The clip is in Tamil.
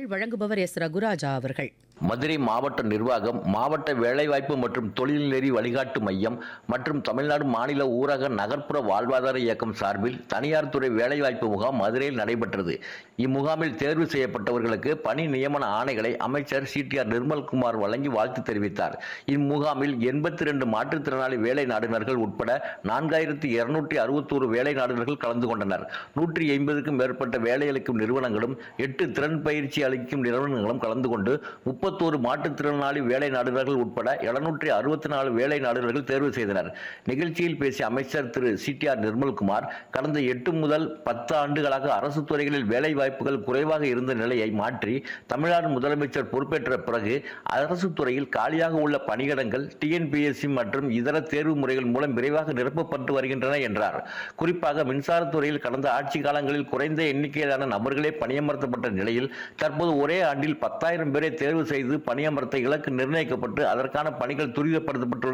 செய்திகள் வழங்குபவர் எஸ் ரகுராஜா அவர்கள் மதுரை மாவட்ட நிர்வாகம் மாவட்ட வேலைவாய்ப்பு மற்றும் தொழில்நெறி வழிகாட்டு மையம் மற்றும் தமிழ்நாடு மாநில ஊரக நகர்ப்புற வாழ்வாதார இயக்கம் சார்பில் தனியார் துறை வேலைவாய்ப்பு முகாம் மதுரையில் நடைபெற்றது இம்முகாமில் தேர்வு செய்யப்பட்டவர்களுக்கு பணி நியமன ஆணைகளை அமைச்சர் சிடிஆர் நிர்மல்குமார் வழங்கி வாழ்த்து தெரிவித்தார் இம்முகாமில் எண்பத்தி ரெண்டு மாற்றுத்திறனாளி வேலை நாடுனர்கள் உட்பட நான்காயிரத்தி இருநூற்றி அறுபத்தோரு வேலை நாடுனர்கள் கலந்து கொண்டனர் நூற்றி ஐம்பதுக்கும் மேற்பட்ட வேலையளிக்கும் நிறுவனங்களும் எட்டு திறன் பயிற்சி அளிக்கும் நிறுவனங்களும் கலந்து கொண்டு முப்பத்தோரு மாற்றுத்திறனாளி வேலை நாடுனர்கள் உட்பட எழுநூற்றி அறுபத்தி நாலு வேலை நாடுனர்கள் தேர்வு செய்தனர் நிகழ்ச்சியில் பேசிய அமைச்சர் திரு சிடிஆர் நிர்மல்குமார் கடந்த எட்டு முதல் பத்து ஆண்டுகளாக அரசு துறைகளில் வேலை வாய்ப்புகள் குறைவாக இருந்த நிலையை மாற்றி தமிழ்நாடு முதலமைச்சர் பொறுப்பேற்ற பிறகு அரசு துறையில் காலியாக உள்ள பணியிடங்கள் டிஎன்பிஎஸ்சி மற்றும் இதர தேர்வு முறைகள் மூலம் விரைவாக நிரப்பப்பட்டு வருகின்றன என்றார் குறிப்பாக மின்சாரத்துறையில் கடந்த ஆட்சி காலங்களில் குறைந்த எண்ணிக்கையிலான நபர்களே பணியமர்த்தப்பட்ட நிலையில் தற்போது ஒரே ஆண்டில் பத்தாயிரம் பேரை தேர்வு செய்து பணியமர்த்த இலக்கு நிர்ணயிக்கப்பட்டு அதற்கான பணிகள் துரிதப்படுத்தப்பட்டுள்ளன